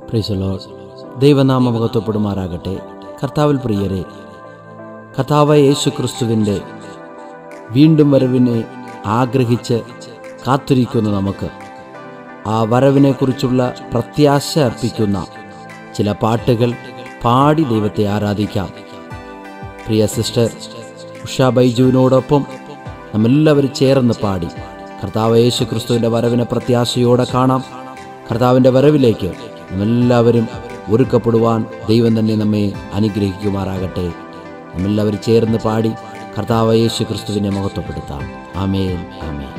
പ്രീസലോ ദൈവനാമ മഹത്വപ്പെടുമാറാകട്ടെ കർത്താവിൽ പ്രിയരെ കർത്താവായ യേശു ക്രിസ്തുവിൻ്റെ വീണ്ടും വരവിനെ ആഗ്രഹിച്ച് കാത്തിരിക്കുന്ന നമുക്ക് ആ വരവിനെക്കുറിച്ചുള്ള പ്രത്യാശ അർപ്പിക്കുന്ന ചില പാട്ടുകൾ പാടി ദൈവത്തെ ആരാധിക്കാം പ്രിയ സിസ്റ്റർ ഉഷ ബൈജുവിനോടൊപ്പം നമ്മെല്ലാവരും ചേർന്ന് പാടി കർത്താവ് യേശു ക്രിസ്തുവിൻ്റെ വരവിനെ പ്രത്യാശയോടെ കാണാം കർത്താവിൻ്റെ വരവിലേക്ക് നമ്മെല്ലാവരും ഒരുക്കപ്പെടുവാൻ ദൈവം തന്നെ നമ്മെ അനുഗ്രഹിക്കുമാറാകട്ടെ നമ്മെല്ലാവരും ചേർന്ന് പാടി കർത്താവ് യേശു ക്രിസ്തുവിനെ മഹത്വപ്പെടുത്താം ആമേൻ ആമേൻ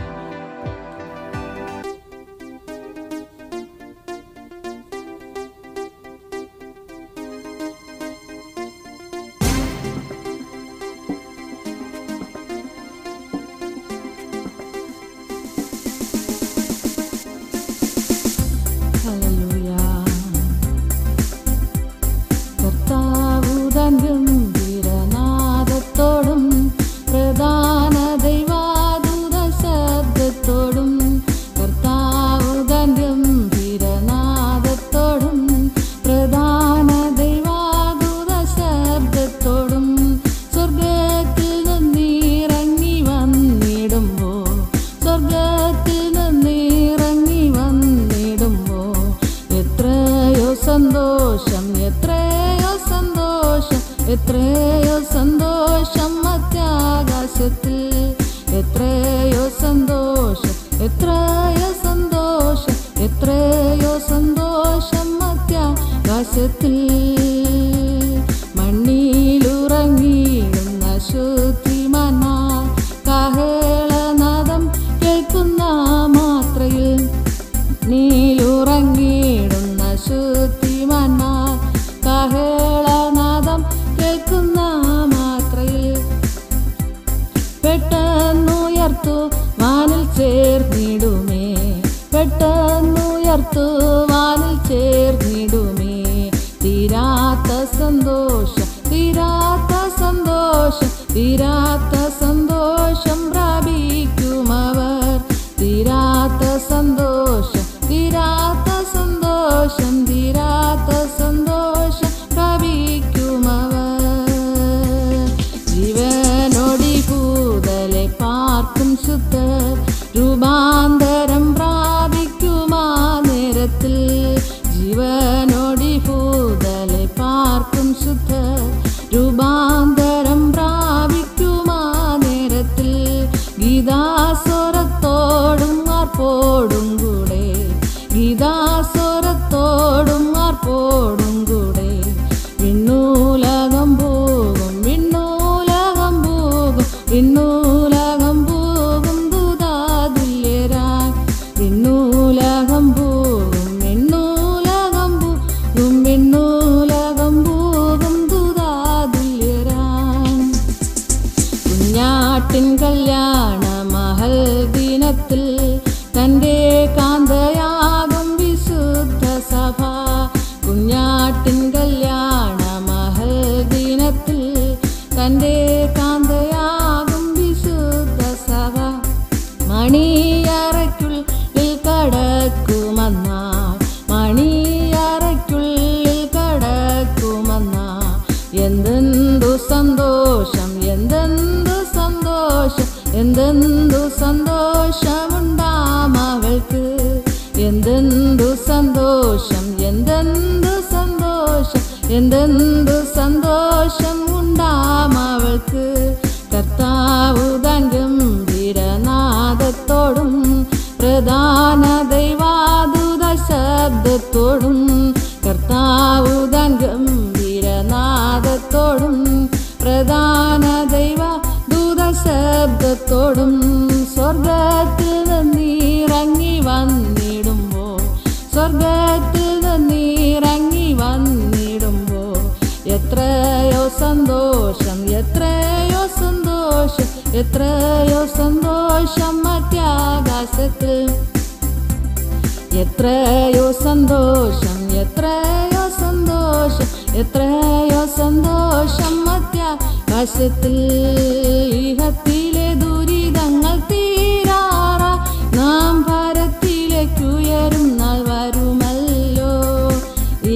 ഹല്ലേലൂയ കർത്താവുതൻ ഗംഭീരനാദത്തോടും പ്രധാന ദൈവാദൂത ശബ്ദത്തോടും കർത്താവുതൻ ഗംഭീരനാദത്തോടും പ്രധാന ദൈവാദൂത ശബ്ദത്തോടും സ്വർഗത്തിൽ നിന്നിറങ്ങി വന്നിടുമ്പോ സ്വർഗത്തിൽ നിന്നിറങ്ങി വന്നിടുമ്പോ എത്രയോ സന്തോഷം എത്രയോ സന്തോഷം എത്രയോ സന്തോഷം മധ്യാകാശത്തിൽ എത്രയോ സന്തോഷം എത്രയോ സന്തോഷം എത്രയോ സന്തോഷം മധ്യാകാശത്തിൽ മണ്ണിലുറങ്ങിയിടുന്ന ശുദ്ധിമാന്മാർ കാഹളനാദം കേൾക്കുന്ന മാത്രയിൽ നീലുറങ്ങിയിടുന്ന ശുദ്ധിമാന്മാർ കാഹളനാദം കേൾക്കുന്ന മാത്രയിൽ പെട്ടെന്നുയർത്തു വാനിൽ ചേർന്നിടുമേ പെട്ടെന്നുയർത്തു വാനിൽ ചേർന്നിടുമേ തീരാത്ത സന്തോഷം തീരാത്ത സന്തോഷം തീരാത്ത സന്തോഷം പ്രാപിക്കുമവർ തീരാത്ത സന്തോഷം തീരാത്ത സന്തോഷം തീരാത്ത സന്തോഷം പ്രാപിക്കുമവർ ജീവനോടി ഭൂതലെ പാർക്കും ശുദ്ധ രൂപാന്തരം പ്രാപിക്കുമാ നേരത്തിൽ ജീവനോടി ഭൂതലെ പാർക്കും ശുദ്ധ രൂപാന്തരം പ്രാപിക്കുമാ നേരത്തിൽ ഗീതാസ്വരത്തോടും ആർപ്പോടും കൂടെ ഗീതാസ്വരത്തോടും ആർപ്പോടും കൂടെ വിണ്ണൂലകം പോകും വിണ്ണൂലകം പോകും വിണ്ണൂലകം പോകും ദൂതാതുല്യരാൻ വിണ്ണൂലകം പോകും വിണ്ണൂലകം പോകും വിണ്ണൂലകം പോകും ദൂതാതുല്യരാൻ കുഞ്ഞാട്ടിൻ കല്യാണ മഹൽ ദിനത്തിൽ തൻ്റെ കാന്തയാകും വിശുദ്ധ സഭ കുഞ്ഞാട്ടിൻ കല്യാണ മഹൽ ദിനത്തിൽ തൻ്റെ കാന്തയാകും വിശുദ്ധ സഭ മണിയറയ്ക്കുള്ളിൽ കടക്കുമെന്ന മണിയറയ്ക്കുള്ളിൽ കടക്കുമെന്ന എന്തെന്തു സന്തോഷം എന്തെന്തു സന്തോഷം എന്തെന്തു സന്തോഷമുണ്ടാം അവൾക്ക് എന്തെന്തു സന്തോഷം എന്തെന്തു സന്തോഷം എന്തെന്തു സന്തോഷം ഉണ്ടാം അവൾക്ക് കർത്താവ് താൻ ഗംഭീരനാദത്തോടും പ്രധാന ദൈവാദൂത ശബ്ദത്തോടും കർത്താവ് താൻ ഗംഭീരനാദത്തോടും പ്രധാന ദൈവ ദൂത ശബ്ദത്തോടും സ്വർഗത്തിൽ നിന്നിറങ്ങി വന്നിടുമ്പോ സ്വർഗത്തിൽ നിന്നിറങ്ങി വന്നിടുമ്പോ എത്രയോ സന്തോഷം എത്രയോ സന്തോഷം എത്രയോ സന്തോഷം മധ്യാകാശത്തിൽ എത്രയോ സന്തോഷം എത്രയോ സന്തോഷം എത്രയോ സന്തോഷം മധ്യാകാശത്തിൽ ഈഹത്തിലെ ദുരിതങ്ങൾ തീരാറ നാം ഭാരത്തിലേക്കുയരും നാൾ വരുമല്ലോ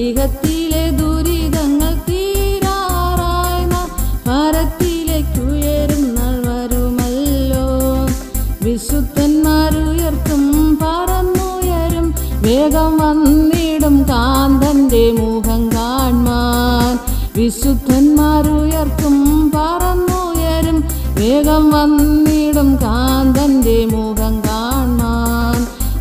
വേഗം വന്നിടും കാന്തന്റെ മുഖം കാൺമാൻ വിശുദ്ധന്മാരുയർക്കും പറന്നുയരും വേഗം വന്നിടും കാന്തന്റെ മുഖം കാൺമാൻ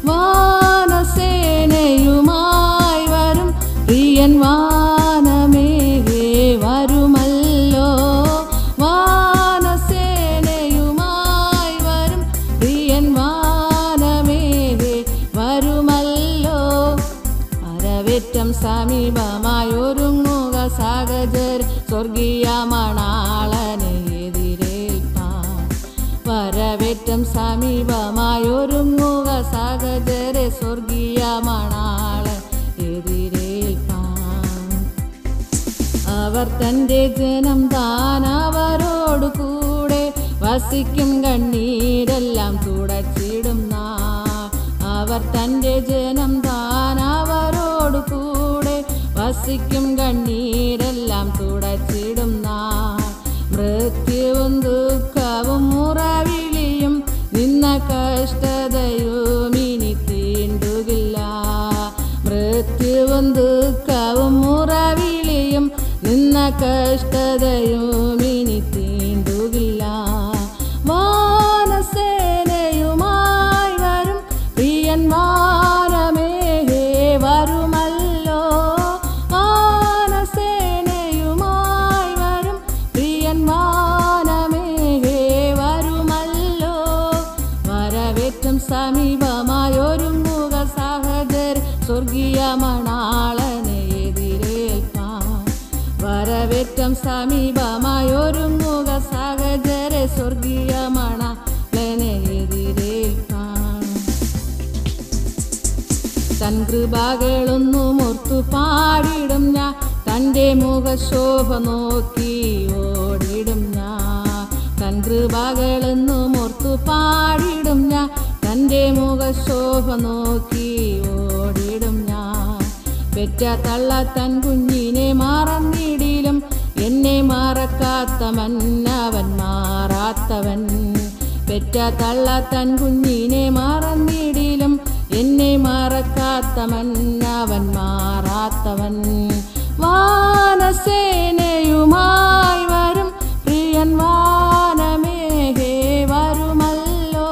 വാനസേനയുമായി വരും പ്രിയൻ വാനമേഘേ വരുമല്ലോ വാനസേനയുമായി വരും പ്രിയൻ വാനമേഘേ വരുമല്ലോ അരവേറ്റം സമീപമായൊരുങ്ങുക സാഗജർ സ്വർഗീയ മണാളനെ എതിരേൽപ്പാൻ വരവേറ്റം സമീപമായൊരുങ്ങുക സാഗജരെ സ്വർഗീയ മണാളൻ എതിരേൽപ്പാൻ അവർ തൻ്റെ ജനം താൻ അവരോട് കൂടെ വസിക്കും കണ്ണീരെല്ലാം തുടച്ചിടും നാ അവർ തൻ്റെ ജനം താൻ അവരോട് കൂടെ വസിക്കും കണ്ണീരെല്ലാം തുടച്ചിടും നാ മൃത്യുവും ദുഃഖവും മുറവിളിയും നിന്ന കഷ്ടതയും ഇനി തീണ്ടുകില്ല മൃത്യുവും ദുഃഖവും മുറവിളിയും നിന്ന കഷ്ടതയും ഇനി തീണ്ടുകില്ല വാനസേനയുമായി വരും പ്രിയൻ വാനമേഹേ വരുമല്ലോ വാനസേനയുമായി വരും പ്രിയൻ വാനമേഹേ വരുമല്ലോ വരവേറ്റം സമീപമായൊരുങ്ങുക സഹജർ സ്വർഗീയ മണാളനെ എതിരേൽപ്പാൻ വരവേറ്റം സമീപമായൊരുങ്ങുക സഹജരെ സ്വർഗീയ മണാളനെ എതിരേൽപ്പാൻ തൻ കൃപകളൊന്നും ഓർത്തു പാടിടും ഞാൻ തൻ്റെ മുഖശോഭ നോക്കി ഓടിടും ഞാൻ തൻ കൃപകളെന്നും ഓർത്തു പാടിടും ഞാൻ തൻ്റെ മുഖശോഭ നോക്കി ഓടിടും ഞാൻ പെറ്റ തള്ള തൻ കുഞ്ഞിനെ മറന്നിടിലും എന്നെ മറക്കാത്തവൻ അവൻ മാറാത്തവൻ പെറ്റ തള്ള തൻ കുഞ്ഞിനെ മറന്നിടിലും എന്നെ മറക്കാത്തവൻ അവൻ മാറാത്തവൻ വാനസേനയുമായി വരും പ്രിയൻ വാനമേഘേ വരുമല്ലോ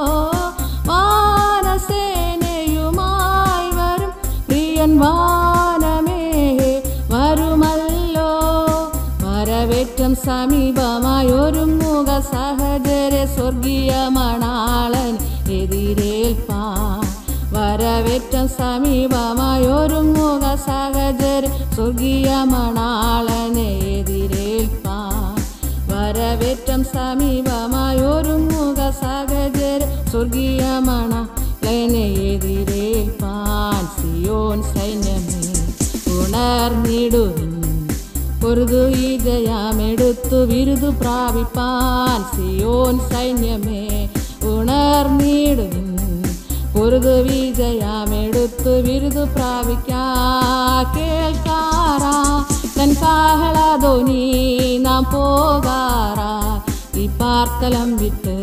വാനസേനയുമായി വരും പ്രിയൻ വാനമേഘേ വരുമല്ലോ വരവേറ്റം സമീപമായൊരുങ്ങുക സഹജരെ സ്വർഗീയ മണാളൻ എതിരേൽപ്പാൻ വരവേറ്റം സമീപമായൊരുങ്ങുക സഹജർ സ്വർഗീയ മണാളനെ എതിരേൽപ്പാൻ വരവേറ്റം സമീപമായൊരുങ്ങുക സഹജർ സ്വർഗീയ മണാളനെ എതിരേൽപ്പാൻ സിയോൻ സൈന്യമേ ഉണർന്നിടുവിൻ പൊറുതു ഈ ജയാമെടുത്തു വിരുദു പ്രാപിപ്പാൻ സിയോൻ സൈന്യമേ ഉണർന്നിടുവിൻ പൊറുതു വിജയാമെടുത്തു വിരുദു പ്രാപിക്കാ കേൾക്കാറാ തൻ കാഹളധോനി നാം പോകാറാ ഈ പാർത്തലം വിട്ട്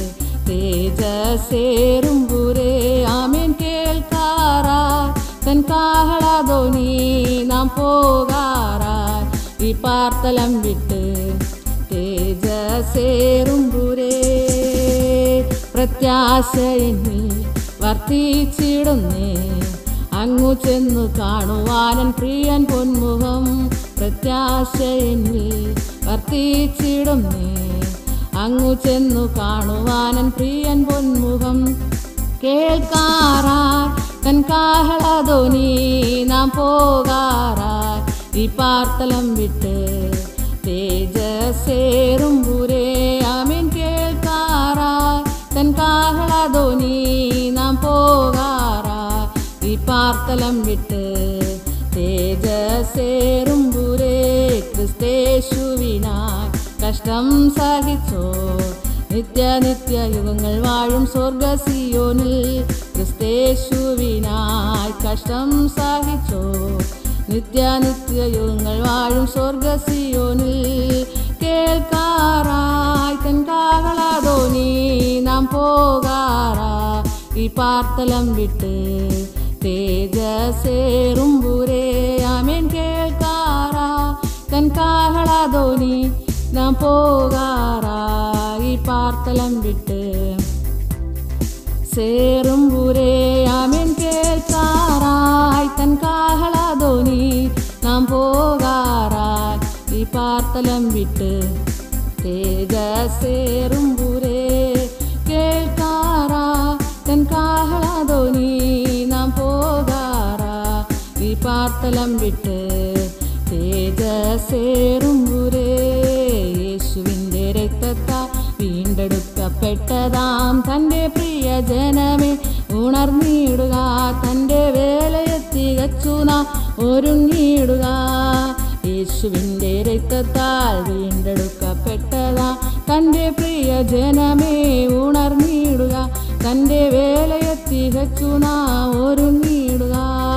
തേജസേറുമ്പുരേ ആമേൻ കേൾക്കാറാ തൻ കാഹളധോനി നാം പോകാറാ ഈ പാർത്തലം വിട്ട് തേജസേറുമ്പുരേ പ്രത്യാശ എന്നിൽ വർത്തിച്ചിടുന്നേ അങ്ങു ചെന്നു കാണുവാനൻ പ്രിയൻ പൊന്മുഖം പ്രത്യാശ എന്നിൽ വർത്തിച്ചിടുന്നേ അങ്ങു ചെന്നു കാണുവാനൻ പ്രിയൻ പൊന്മുഖം കേൾക്കാറാ തൻ കാഹളധോനി നാം പോകാറാ ഈ പാർത്തലം വിട്ട് തേജസേറുമ്പുരേ ആമേൻ കേൾക്കാറാ തൻ കാഹളധോനി നാം പോകാറാ ഈ പാർത്തലം വിട്ട് തേജസേറുമ്പുരേ ക്രിസ്തേശുവിനായി കഷ്ടം സഹിച്ചോ നിത്യ നിത്യ യുഗങ്ങൾ വാഴും സ്വർഗസിയോനിൽ ക്രിസ്തേശുവിനായി കഷ്ടം സഹിച്ചോ നിത്യ നിത്യ യുഗങ്ങൾ വാഴും സ്വർഗസിയോനിൽ കേൾക്കാറായി തൻ കാകളാതോനി നാം പോകാറാ ഈ പാർത്തലം വിട്ട് തേജസേറുമ്പുരേ ആമേൻ കേൾക്കാറാ തൻ കാഹളാധോനി നാം പോകാറായി പാർത്തലം വിട്ട് சேரும்புரே ஆமென் கேட்காராய் தன் காஹளதோனி நாம் போகாராய் நீ பார்த்தலம் விட்டு தேஜ சேரும்புரே கேட்காரா தன் காஹளதோனி நாம் போகாரா நீ பார்த்தலம் விட்டு തേജ സേറുമ്പുരേ യേശുവിൻ്റെ രക്തത്താൽ വീണ്ടെടുക്കപ്പെട്ടതാം തൻ്റെ പ്രിയ ജനമേ ഉണർന്നിടുക തൻ്റെ വേലയെ തികച്ചു നാം ഒരുങ്ങിയിടുക യേശുവിൻ്റെ രക്തത്താൽ വീണ്ടെടുക്കപ്പെട്ടതാം തൻ്റെ പ്രിയ ജനമേ ഉണർന്നിടുക തൻ്റെ വേലയെ തികച്ചു നാം ഒരുങ്ങിയിടുക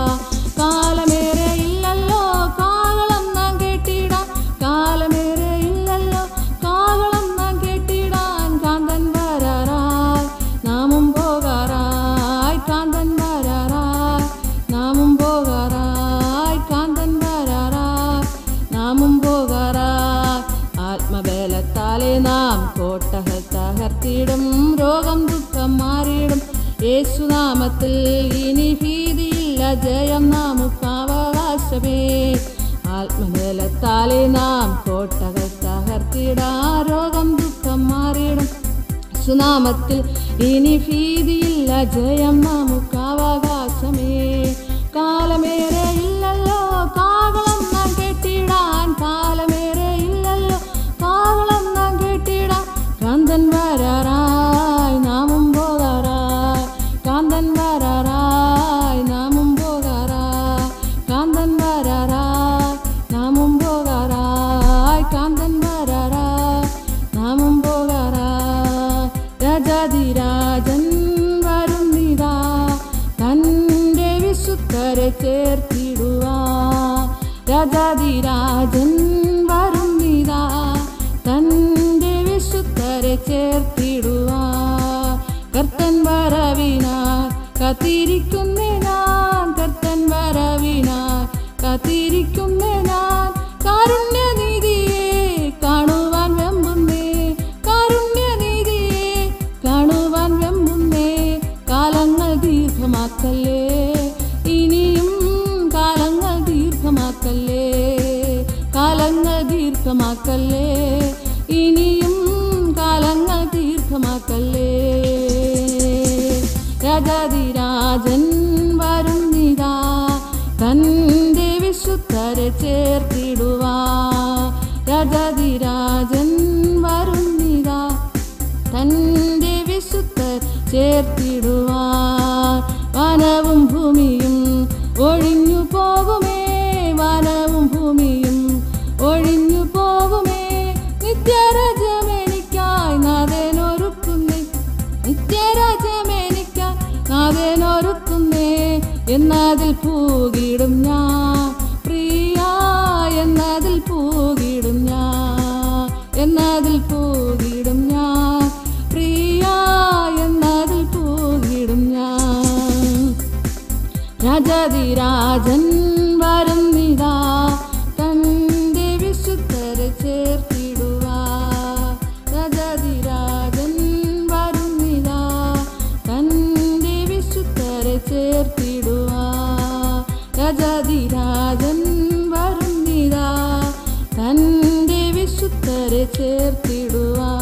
കാലമേറെ ഇല്ലല്ലോ കാഹളം നാം കേട്ടിടാൻ കാലമേറെ ഇല്ലല്ലോ കാഹളം നാം കേട്ടിടാൻ കാന്തൻ വരാറായി നാമും പോകാറായി കാന്തൻ വരാറായി നാമും പോകാറായി കാന്തൻ വരാറായി നാമും പോകാറായി ആത്മബലത്താലെ നാം കോട്ടകൾ തകർത്തിടും രോഗം ദുഃഖം മാറിയിടും യേശുനാമത്തിൽ ഇനി ഭീതിയില്ല ജയം നമുക്ക് അവകാശമേ ആത്മബലത്താലെ നാം കോട്ടകൾ തകർത്തിടാ രോഗം ദുഃഖം മാറിയിടും സുനാമത്തിൽ ഇനി ഭീതിയില്ല ജയം നമുക്ക് അവകാശമേ കാലമേറെ ഇല്ലല്ലോ കാകളം നാം കെട്ടിടാൻ കാലമേറെ ഇല്ലല്ലോ കാകളം നാം കെട്ടിടാൻ കാന്തൻ വരാറായി നാമും പോകാറായി കാന്തൻ വരാറായി നാമും പോകാറായി കാന്തൻ വരാറായി നാമും പോകാറായി കാന്തൻ വരാറായി നാമും പോകാറായി രാജാതിരാജൻ വരുന്നിതാ തൻ്റെ വിശുദ്ധരെ ചേർത്തിടുവാ രാജാതിരാജൻ വരുന്നിതാ തൻ്റെ വിശുദ്ധരെ ചേർത്തിടുവാ കർത്തൻ വരവിനായി കാത്തിരിക്കുന്നേ ഞാൻ കർത്തൻ വരവിനായി കാത്തിരിക്കുന്നേ ഞാൻ കാരുണ്യനീതിയെ കാണുവാൻ വെമ്പുന്നേ കാരുണ്യനീതിയെ കാണുവാൻ വെമ്പുന്നേ കാലങ്ങൾ ദീർഘമാക്കല്ലേ ഇനിയും കാലങ്ങൾ ദീർഘമാക്കല്ലേ കാലങ്ങൾ ദീർഘമാക്കല്ലേ ഇനിയും കാലങ്ങൾ ദീർഘമാക്കല്ലേ രാജാതിരാജൻ വരുന്നിതാ തൻ്റെ വിശുദ്ധരെ ചേർത്തിടുവാ രാജാതിരാജൻ വരുന്നിതാ തൻ്റെ വിശുദ്ധർ ചേർത്തിടുവാൻ വനവും ഭൂമിയും ഒഴിഞ്ഞു പോകുമേ വനവും ഭൂമിയും ഒഴിഞ്ഞു പോകുമേ നിത്യരാജ്യമെനിക്കായി നാഥനൊരുക്കുന്നേ നിത്യരാജ്യമെനിക്കായി നാഥനൊരുക്കുന്നേ എന്നതിൽ പൂകിടും ഞാൻ പ്രിയ എന്നതിൽ പൂകിടും ഞാൻ എന്നതിൽ പൂകിടും ഞാൻ പ്രിയ എന്നതിൽ പൂകിടും ഞാൻ രാജാതിരാജൻ വരുന്നിതാ തൻ്റെ വിശുദ്ധരെ ചേർത്തിടുവാ രാജാതിരാജൻ വരുന്നിതാ തൻ്റെ വിശുദ്ധരെ ചേർത്തിടുവാ രാജാതിരാജൻ വരുന്നിതാ തൻ്റെ വിശുദ്ധരെ ചേർത്തിടുവാ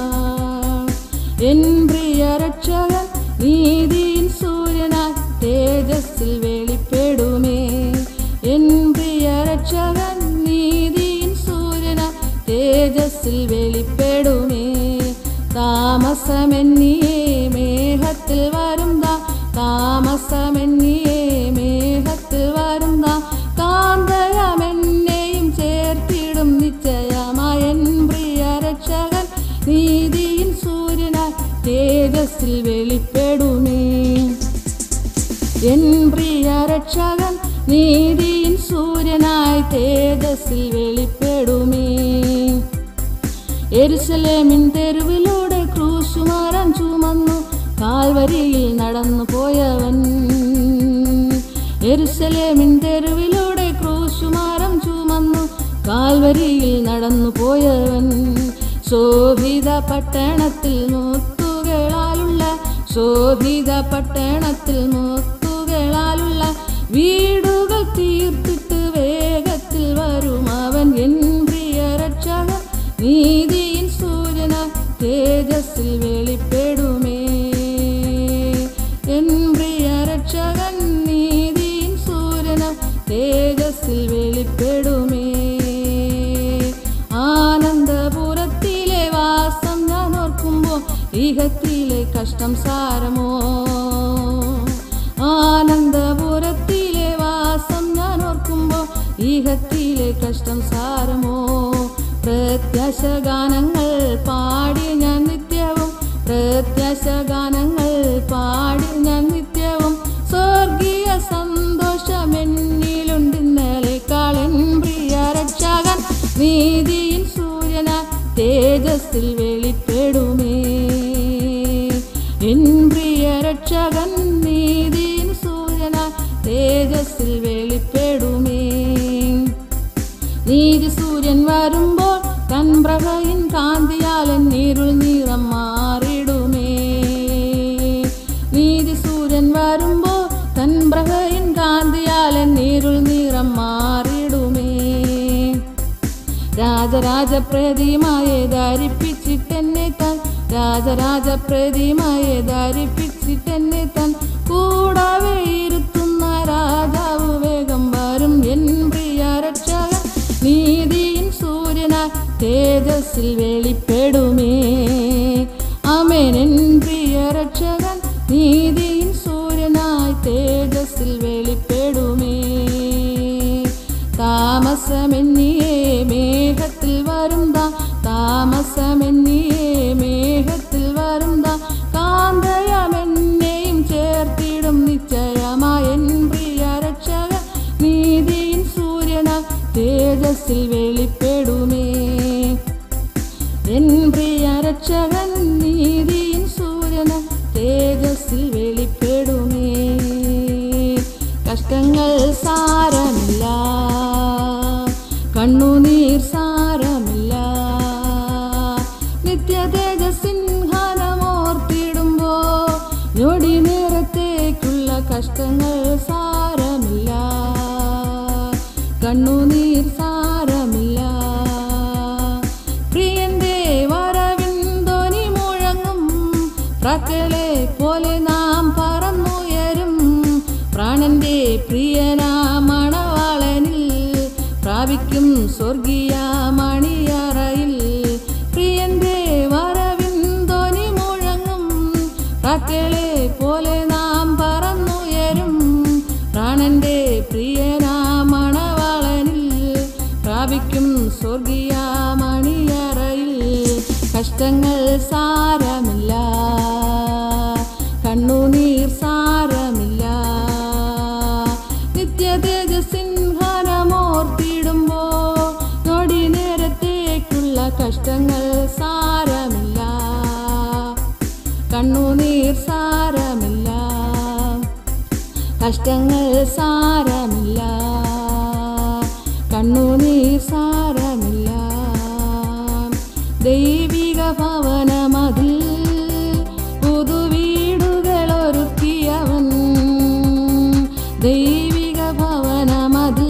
എൻ പ്രിയ രക്ഷകൻ നീതിயின் സൂര്യനായി തേജസ്സിൽ വെളിപ്പെടുമേ എൻ പ്രിയ രക്ഷകൻ നീതിயின் സൂര്യനായി തേജസ്സിൽ വെളിപ്പെടുമേ താമസമെന്നിയേ മേഘത്തിൽ വരുന്ന താമസമെന്നിയേ മേഘത്തിൽ വരുന്ന കാന്തയമെന്നെയും ചേർത്തിടും നിശ്ചയമായൻ പ്രിയ രക്ഷകൻ നീതിயின் സൂര്യനായി തേജസ്സിൽ വെളിപ്പെടുമേ എൻ പ്രിയ രക്ഷകൻ നീതിயின் സൂര്യനായി തേജസ്സിൽ വെളിപ്പെടുമേ എരുസലേമിൻ തെരുവിലൂടെ ക്രൂശുമാരൻ ചുമന്നു കാൽവരിയിൽ നടന്നു പോയവൻ യെരുസലേമിൻ തെരുവിലൂടെ ക്രൂശുമാരം ചുമന്നു കാൽവരിയിൽ നടന്നു പോയവൻ ശോഭിത പട്ടണത്തിൽ മുത്തുകളാലുള്ള ശോഭിത പട്ടണത്തിൽ മുത്തുകളാലുള്ള വീടുകൾ തീർത്തിട്ട് വേഗത്തിൽ വരും അവൻ എൻ പ്രിയ രക്ഷകൻ നീതിയിൻ സൂര്യന തേജസ്സിൽ വെളിപ്പെടുമേ എൻ പ്രിയ രക്ഷകൻ നീതിയിൻ സൂര്യന തേജസ്സിൽ വെളിപ്പെടുമേ ആനന്ദപുരത്തിലെ വാസം ഞാൻ ഓർക്കുമ്പോൾ ഈഹത്തിലെ കഷ്ടം സാരമോ ആനന്ദപുരത്തിലെ വാസം ഞാൻ ഓർക്കുമ്പോൾ ഈഹത്തിലെ കഷ്ടം സാരമോ പ്രത്യാശ ഗാനങ്ങൾ പാടി ഞാൻ നിത്യവും പ്രത്യാശ ഗാനങ്ങൾ പാടി ഞാൻ നിത്യവും സ്വർഗീയ സന്തോഷം എന്നിലുണ്ട് ഇന്നലെക്കാളൻ പ്രിയ രക്ഷകൻ നീതിയിൻ സൂര്യന തേജസ്സിൽ വെളിപ്പെടുമേ എൻ പ്രിയ രക്ഷകൻ നീതിയിൻ സൂര്യന തേജസ്സിൽ വെളിപ്പെടുമേ നീതി സൂര്യൻ വരുമ്പോൾ കൺപ്രഭയിൻ കാന്തിയാലൻ നീരുൾ നിറം മാറിടുമേ നീതി സൂര്യൻ വരുമ്പോൾ കൺപ്രഭയിൻ കാന്തിയാലൻ നീരുൾ നിറം മാറിടുമേ രാജരാജ പ്രതിമയെ ധരിപ്പിച്ചിട്ടെന്നെ താൻ രാജരാജ പ്രതിമയെ ധരിപ്പിച്ചിട്ടെന്നെ താൻ കൂടാതെ ഇരുത്തുന്ന രാജാവ് വേഗം വരും എൻ പ്രിയ രക്ഷകൻ നീതിയിൻ സൂര്യന തേജസ്സിൽ വെളിപ്പെടുമേ അമേൻ എൻ പ്രിയ രക്ഷകൻ നീതിയിൻ സൂര്യനായി തേജസ്സിൽ വെളിപ്പെടുമേ താമസമെന്നിയേ മേഘത്തിൽ വരുന്ന താമസമെന്നിയേ മേഘത്തിൽ വരുന്ന കാന്തയമെന്നെയും ചേർത്തിടും നിശ്ചയമായ എൻ പ്രിയ രക്ഷക നീതിയിൻ സൂര്യന തേജസ്സിൽ വെളിപ്പെടുമേ എൻ പ്രിയ രക്ഷകൻ നീതിയിൻ സൂര്യന തേജസ്സിൽ വെളിപ്പെടുമേ കഷ്ടങ്ങൾ സാരമില്ല കണ്ണുനീർ സാരമില്ല നിത്യ തേജസിൻഹാനമോർത്തിടുമ്പോ ഞൊടി നേരത്തേക്കുള്ള കഷ്ടങ്ങൾ സാരമില്ല കണ്ണുനീർ സാരമില്ല പ്രിയന്റെ വരവിൻ ധ്വനി മുഴങ്ങും പ്രാക്കളെ പോലെ നാം പറന്നുയരും പ്രാണന്റെ പ്രിയനാ മണവാളനിൽ പ്രാപിക്കും സ്വർഗീയ മണിയറയിൽ പ്രിയന്റെ വരവിൻ ധ്വനി മുഴങ്ങും പ്രാക്കളെ പോലെ നാം പറന്നുയരും പ്രാണന്റെ പ്രിയനാ മണവാളനിൽ പ്രാപിക്കും സ്വർഗീയ മണിയറയിൽ കഷ്ടങ്ങൾ സാരമില്ല കണ്ണുനീർ സാരമില്ല നിത്യ തേജസിൻഹാനമോർത്തിടുമ്പോ നൊടി നേരത്തേക്കുള്ള കഷ്ടങ്ങൾ സാരമില്ല കണ്ണുനീർ സാരമില്ല കഷ്ടങ്ങൾ സാരമില്ല കണ്ണുനീർ സാരമില്ല ദൈവിക ഭവനമതിൽ പുതുവീടുകളൊരുക്കിയവൻ ദൈവിക ഭവനമതിൽ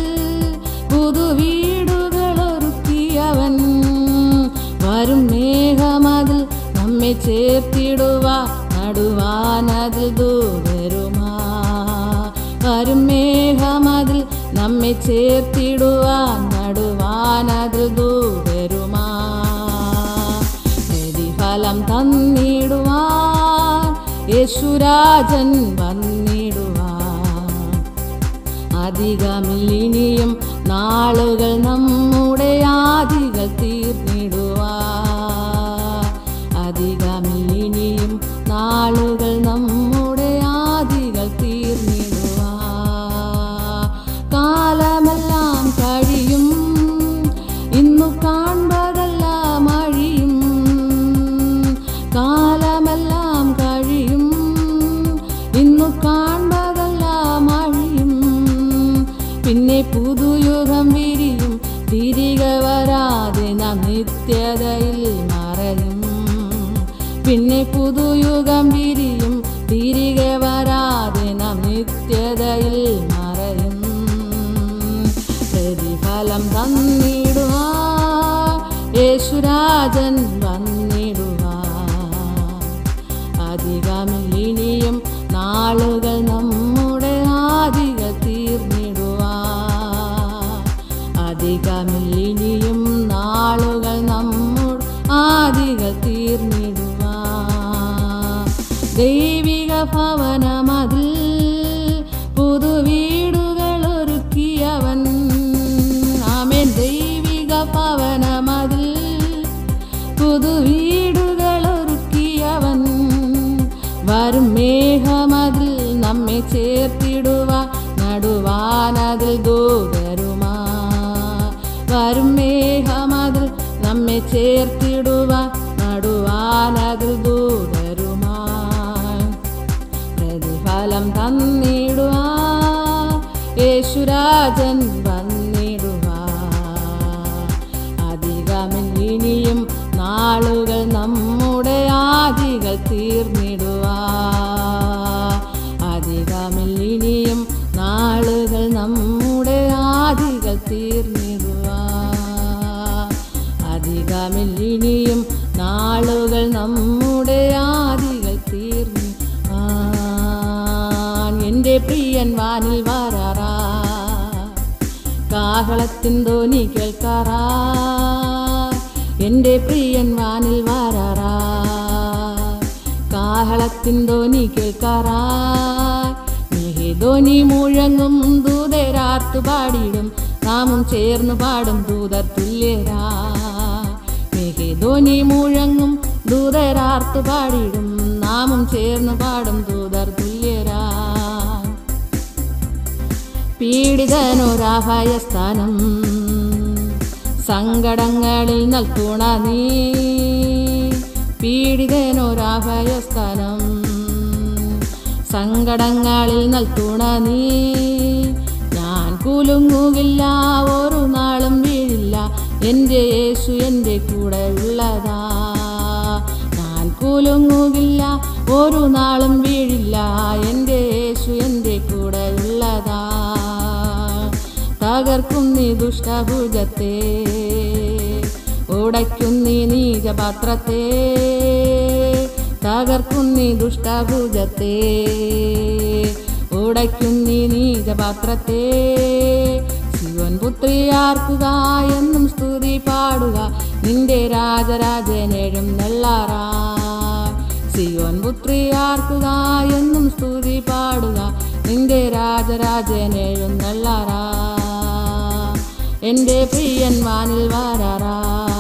പുതുവീടുകളൊരുക്കിയവൻ വരും മേഘമതിൽ നമ്മെ ചേർത്തിടുക നടുവാനതിൽ ദൂതരുമാ വരും മേഘമതിൽ നമ്മെ ചേർത്തിടുവാൻ നടുവാനതിൽ ദൂതരുമാ പ്രതിഫലം തന്നിടുവാൻ യേശുരാജൻ വന്നിടുവാൻ അധികമില്ലിനിയും നാളുകൾ നമ്മുടെ ആദികൾ തീർന്നിടുവാ അധികമില്ലിനിയും നാളുകൾ നമ്മുടെ ആദികൾ തീർന്നിടുവാ കാലമെല്ലാം കഴിയും ഇന്നു കാൺപതെല്ലാം അഴിയും കാലമെല്ലാം കഴിയും ഇന്നു കാൺപതെല്ലാം അഴിയും പിന്നെ പുതുയുഗം വിരിയും തിരികെ വരാതെ നാം നിത്യതയിൽ മറയും പിന്നെ പുതുയുഗം വിരിയും തിരികെ വരാതെ നാം നിത്യതയിൽ മറയും പ്രതിഫലം തന്നിടുവാ യേശുരാജൻ വന്നിടുവാ അധികമിൽ ഇനിയും നാളുകൾ നമ്മുടെ ആദികൾ തീർന്നിടുവാ അധികമിൽ ഇനിയും നാളുകൾ നമ്മുടെ ആദികൾ തീർന്നിടുവാ ദൈവിക ഭവനമതിൽ പുതുവീടുകൾ ഒരുക്കിയവൻ ആമേൻ ദൈവിക ഭവനമതിൽ പുതുവീടുകൾ ഒരുക്കിയവൻ വരും മേഘമതിൽ നമ്മെ ചേർത്തിടുക നടുവാനതിൽ ദൂതരുമാ വരും മേഘമതിൽ നമ്മെ ചേർത്തിടുക നടുവാനതിൽ ദൂതരുമാ പ്രതിഫലം തന്നിടുക യേശുരാജൻ വന്നിടുക അധികമിൽ ഇനിയും നാളുകൾ നമ്മുടെ ആദികൾ തീർന്നിടുക അധികമിൽ ഇനിയും നാളുകൾ നമ്മുടെ ആദികൾ തീർന്നിടുക അധികമിൽ ഇനിയും നാളുകൾ നമ്മുടെ ആദികൾ തീർന്നി എൻ്റെ പ്രിയൻ വാനിൽ വരാറാ കാഹളത്തിൻ ധ്വനി കേൾക്കാറാ എൻ്റെ പ്രിയൻ വാനിൽ വരാറാ കാഹളത്തിൻ ധ്വനി കേൾക്കാറാ ധ്വനി മുഴങ്ങും ദൂതരാർത്തു പാടിടും നാമും ചേർന്ന് പാടും ദൂതർ തുല്യരാ ധ്വനി മുഴങ്ങും ദൂതരാർത്തു പാടിടും നാമും ചേർന്ന് പാടും ദൂതർ തുല്യരാ പീഡിതനൊരാഭയസ്ഥാനം സങ്കടങ്ങളിൽ നൽകുണ നീ പീഡിതനൊരാഭയസ്ഥാനം സങ്കടങ്ങളിൽ നൽകുണ നീ ഞാൻ കുലുങ്ങുകില്ല ഒരു നാളും വീഴില്ല എൻ്റെ യേശു എൻ്റെ കൂടെ ഉള്ളതാ ഞാൻ കുലുങ്ങുകില്ല ഒരു നാളും വീഴില്ല എൻ്റെ യേശു എൻ്റെ കൂടെ ഉള്ളതാ തകർക്കും നീ ദുഷ്ടഭുജത്തെ ഉടയ്ക്കും നീ നീചപാത്രത്തെ തകർക്കും നീ ദുഷ്ടഭുജത്തെ ഉടയ്ക്കും നീ നീചപാത്രത്തെ ശിവൻ പുത്രിയാർക്കുക എന്നും സ്തുതി പാടുക നിന്റെ രാജരാജനെഴും നെള്ളാറാ സിയോൻ പുത്രിയാർക്കുക എന്നും സ്തുതി പാടുക നിന്റെ രാജരാജനെഴും നെള്ളാറാ എൻ്റെ പ്രിയൻ വാനിൽ വാരാറാ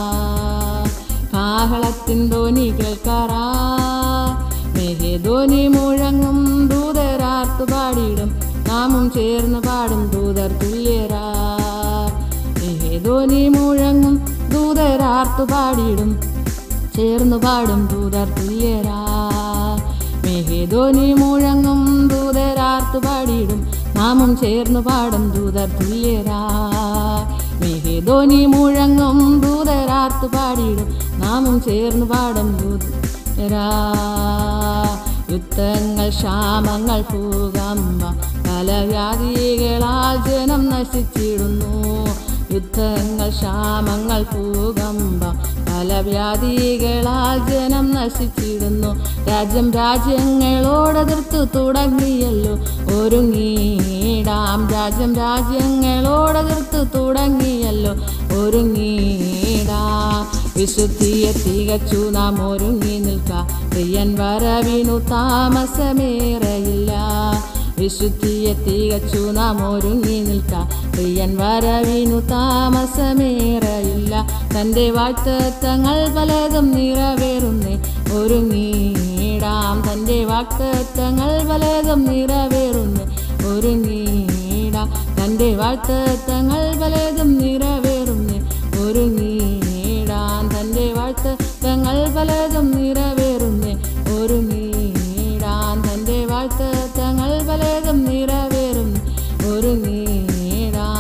കാഹളത്തിൻ ധ്വനി കേൾക്കാറാ മേഘധ്വനി മുഴങ്ങും ദൂതരാർത്തു പാടിയിടും നാമും ചേർന്ന് പാടും ദൂതർ തുല്യരാ മേഘധ്വനി മുഴങ്ങും ദൂതരാർത്തു പാടിയിടും ചേർന്നു പാടും ദൂതർ തുല്യരാ മേഘധ്വനി മുഴങ്ങും ദൂതരാർത്തു പാടിയിടും നാമും ചേർന്നു പാടും ദൂതർ തുല്യരാ മേഘധ്വനി മുഴങ്ങും ദൂതരാർത്തു പാടിയിടും നാമും ചേർന്നു പാടും ദൂതരാ യുദ്ധങ്ങൾ ക്ഷാമങ്ങൾ ഭൂകമ്പ പലവ്യാധികളാൽ ജനം നശിച്ചിടുന്നു യുദ്ധങ്ങൾ ക്ഷാമങ്ങൾ ഭൂകമ്പ പലവ്യാധികളാൽ ജനം നശിച്ചിടുന്നു രാജ്യം രാജ്യങ്ങളോടെതിർത്തു തുടങ്ങിയല്ലോ ഒരുങ്ങിയിടാം രാജ്യം രാജ്യങ്ങളോടെതിർത്തു തുടങ്ങിയല്ലോ ഒരുങ്ങിയിടാം വിശുദ്ധിയെ തികച്ചു നാം ഒരുങ്ങി നിൽക്കാം പ്രിയൻ വരവിനു താമസമേറയില്ല വിശുദ്ധിയെ തികച്ചു നാം ഒരുങ്ങി നിൽക്കാം പ്രിയൻ വരവിനു താമസമേറയില്ല തൻ്റെ വാക്തത്വങ്ങൾ പലതും നിറവേറുന്നേ ഒരുങ്ങിയിടാം തൻ്റെ വാക്തത്വങ്ങൾ പലതും നിറവേറുന്നേ ഒരുങ്ങിയിടാം തൻ്റെ വാക്തത്വങ്ങൾ പലതും നിറവേറുന്നേ ഒരുങ്ങിയിടാം തൻ്റെ വാക്തത്വങ്ങൾ പലതും നിറവേറുന്നേ ഒരുങ്ങിയിടാം തൻ്റെ വാക്തത്വങ്ങൾ പലതും നിറവേറുന്നേ ഒരുങ്ങിയിടാം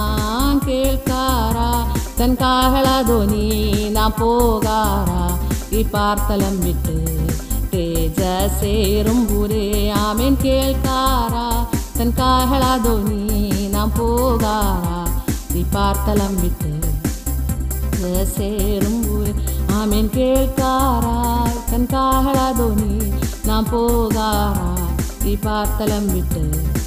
തൻ കാഹളധ്വനി നാം പോകാറാ ഈ പാർത്തലം വിട്ട് തേജസേറും പുരേ ആമേൻ കേൾക്കാറാ തൻ കാഹളധ്വനി നാം പോകാറാ ഈ പാർത്തലം വിട്ട് சேரும் ஊரே ஆமேன் கேட்காராய் தன் காஹள துணி நாம் போகாராய் பார்த்தலம் விட்டு